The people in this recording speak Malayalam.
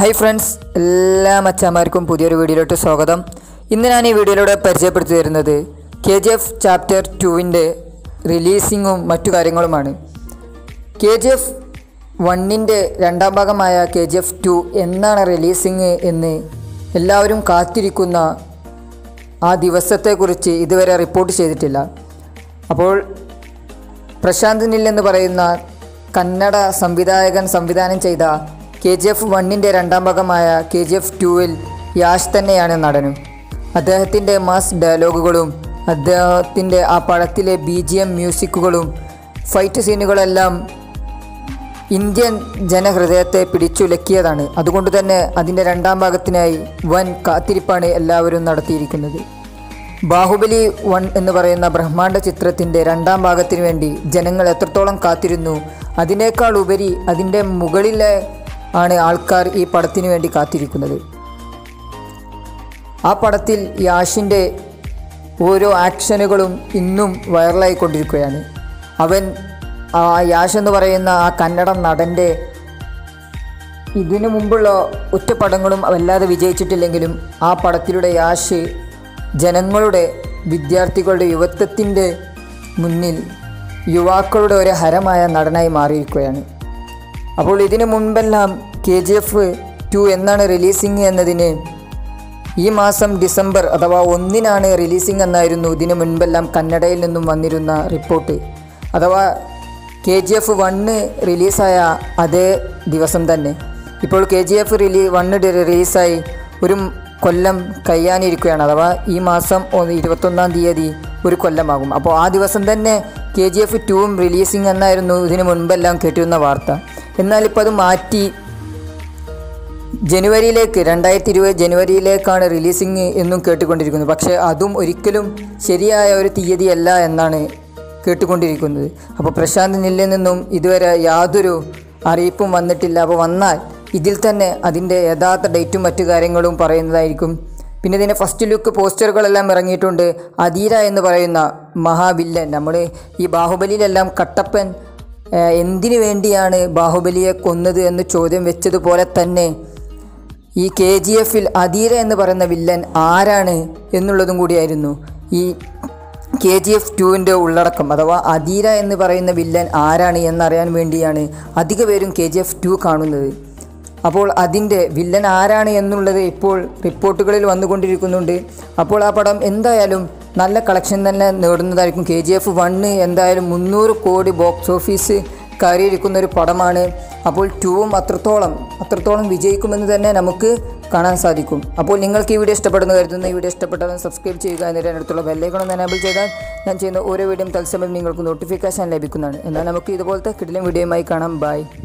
ഹായ് ഫ്രണ്ട്സ് എല്ലാ മച്ചാന്മാർക്കും പുതിയൊരു വീഡിയോയിലോട്ട് സ്വാഗതം ഇന്ന് ഞാൻ ഈ വീഡിയോയിലൂടെ പരിചയപ്പെടുത്തി തരുന്നത് കെ ജി എഫ് ചാപ്റ്റർ ടുവിൻ്റെ റിലീസിങ്ങും മറ്റു കാര്യങ്ങളുമാണ് കെ ജി എഫ് വണ്ണിൻ്റെ രണ്ടാം ഭാഗമായ കെ ജി എഫ് ടു എന്നാണ് റിലീസിങ് എന്ന് എല്ലാവരും കാത്തിരിക്കുന്ന ആ ദിവസത്തെക്കുറിച്ച് ഇതുവരെ റിപ്പോർട്ട് ചെയ്തിട്ടില്ല അപ്പോൾ പ്രശാന്ത് നിൽ എന്ന് പറയുന്ന കന്നഡ സംവിധായകൻ സംവിധാനം ചെയ്ത കെ ജി എഫ് വണ്ണിൻ്റെ രണ്ടാം ഭാഗമായ കെ ജി എഫ് ടുവിൽ യാഷ് തന്നെയാണ് നടനും അദ്ദേഹത്തിൻ്റെ മാസ് ഡയലോഗുകളും അദ്ദേഹത്തിൻ്റെ ആ പടത്തിലെ ബി ജി എം മ്യൂസിക്കുകളും ഫൈറ്റ് സീനുകളെല്ലാം ഇന്ത്യൻ ജനഹൃദയത്തെ പിടിച്ചുലക്കിയതാണ് അതുകൊണ്ട് തന്നെ അതിൻ്റെ രണ്ടാം ഭാഗത്തിനായി വൻ കാത്തിരിപ്പാണ് എല്ലാവരും നടത്തിയിരിക്കുന്നത് ബാഹുബലി വൺ എന്ന് പറയുന്ന ബ്രഹ്മാണ്ഡ ചിത്രത്തിൻ്റെ രണ്ടാം ഭാഗത്തിന് വേണ്ടി ജനങ്ങൾ എത്രത്തോളം കാത്തിരുന്നു അതിനേക്കാൾ ഉപരി അതിൻ്റെ മുകളിലെ ആണ് ആൾക്കാർ ഈ പടത്തിന് വേണ്ടി കാത്തിരിക്കുന്നത് ആ പടത്തിൽ യാഷിൻ്റെ ഓരോ ആക്ഷനുകളും ഇന്നും വൈറലായിക്കൊണ്ടിരിക്കുകയാണ് അവൻ ആ യാഷ് എന്ന് പറയുന്ന ആ കന്നഡ നടൻ്റെ ഇതിനു മുമ്പുള്ള ഒറ്റ പടങ്ങളും വല്ലാതെ വിജയിച്ചിട്ടില്ലെങ്കിലും ആ പടത്തിലൂടെ യാഷ് ജനങ്ങളുടെ വിദ്യാർത്ഥികളുടെ യുവത്വത്തിൻ്റെ മുന്നിൽ യുവാക്കളുടെ ഒരു ഹരമായ നടനായി മാറിയിരിക്കുകയാണ് അപ്പോൾ ഇതിനു മുൻപെല്ലാം കെ ജി എഫ് ടു എന്നാണ് റിലീസിങ് എന്നതിന് ഈ മാസം ഡിസംബർ അഥവാ ഒന്നിനാണ് റിലീസിംഗ് എന്നായിരുന്നു ഇതിനു മുൻപെല്ലാം കന്നഡയിൽ നിന്നും വന്നിരുന്ന റിപ്പോർട്ട് അഥവാ കെ ജി എഫ് വണ്ണ് റിലീസായ അതേ ദിവസം തന്നെ ഇപ്പോൾ കെ ജി എഫ് റിലീ വണ്ണ് റിലീസായി ഒരു കൊല്ലം കഴിയാനിരിക്കുകയാണ് അഥവാ ഈ മാസം ഒന്ന് ഇരുപത്തൊന്നാം തീയതി ഒരു കൊല്ലമാകും അപ്പോൾ ആ ദിവസം തന്നെ കെ ജി എഫ് ടുവും റിലീസിംഗ് എന്നായിരുന്നു ഇതിനു മുൻപെല്ലാം കേട്ടിരുന്ന വാർത്ത എന്നാൽ ഇപ്പോൾ അത് മാറ്റി ജനുവരിയിലേക്ക് രണ്ടായിരത്തി ഇരുപത് ജനുവരിയിലേക്കാണ് റിലീസിങ് എന്നും കേട്ടുകൊണ്ടിരിക്കുന്നത് പക്ഷേ അതും ഒരിക്കലും ശരിയായ ഒരു തീയതിയല്ല എന്നാണ് കേട്ടുകൊണ്ടിരിക്കുന്നത് അപ്പോൾ പ്രശാന്ത് നില്ലിൽ നിന്നും ഇതുവരെ യാതൊരു അറിയിപ്പും വന്നിട്ടില്ല അപ്പോൾ വന്നാൽ ഇതിൽ തന്നെ അതിൻ്റെ യഥാർത്ഥ ഡേറ്റും മറ്റു കാര്യങ്ങളും പറയുന്നതായിരിക്കും പിന്നെ ഇതിൻ്റെ ഫസ്റ്റ് ലുക്ക് പോസ്റ്ററുകളെല്ലാം ഇറങ്ങിയിട്ടുണ്ട് അധീര എന്ന് പറയുന്ന മഹാവില്ലൻ നമ്മൾ ഈ ബാഹുബലിയിലെല്ലാം കട്ടപ്പൻ ഏഹ്, എന്തിനു വേണ്ടിയാണ് ബാഹുബലിയെ കൊന്നത് എന്ന് ചോദ്യം വെച്ചതുപോലെ തന്നെ ഈ കെ ജി എഫിൽ അധീര എന്ന് പറയുന്ന വില്ലൻ ആരാണ് എന്നുള്ളതും കൂടിയായിരുന്നു ഈ കെ ജി എഫ് ടുവിൻ്റെ ഉള്ളടക്കം അഥവാ അധീര എന്ന് പറയുന്ന വില്ലൻ ആരാണ് എന്നറിയാൻ വേണ്ടിയാണ് അധിക പേരും കെ ജി എഫ് ടു കാണുന്നത് അപ്പോൾ അതിൻ്റെ വില്ലൻ ആരാണ് എന്നുള്ളത് ഇപ്പോൾ റിപ്പോർട്ടുകളിൽ വന്നുകൊണ്ടിരിക്കുന്നുണ്ട് അപ്പോൾ ആ പടം എന്തായാലും നല്ല കളക്ഷൻ തന്നെ നേടുന്നതായിരിക്കും കെ ജി എഫ് വണ്ണ് എന്തായാലും മുന്നൂറ് കോടി ബോക്സ് ഓഫീസ് കയറിയിരിക്കുന്ന ഒരു പടമാണ് അപ്പോൾ ടൂവും അത്രത്തോളം അത്രത്തോളം വിജയിക്കുമെന്ന് തന്നെ നമുക്ക് കാണാൻ സാധിക്കും അപ്പോൾ നിങ്ങൾക്ക് ഈ വീഡിയോ ഇഷ്ടപ്പെടുന്ന കരുതുന്ന ഈ വീഡിയോ ഇഷ്ടപ്പെട്ടാലും സബ്സ്ക്രൈബ് ചെയ്യുക എന്നിട്ട് അടുത്തുള്ള ബെല്ലൈക്കണം എനേബിൾ ചെയ്താൽ ഞാൻ ചെയ്യുന്ന ഓരോ വീഡിയോയും തത്സമയം നിങ്ങൾക്ക് നോട്ടിഫിക്കേഷൻ ലഭിക്കുന്നതാണ് എന്നാൽ നമുക്ക് ഇതുപോലത്തെ കിടിലം വീഡിയോയുമായി കാണാം ബൈ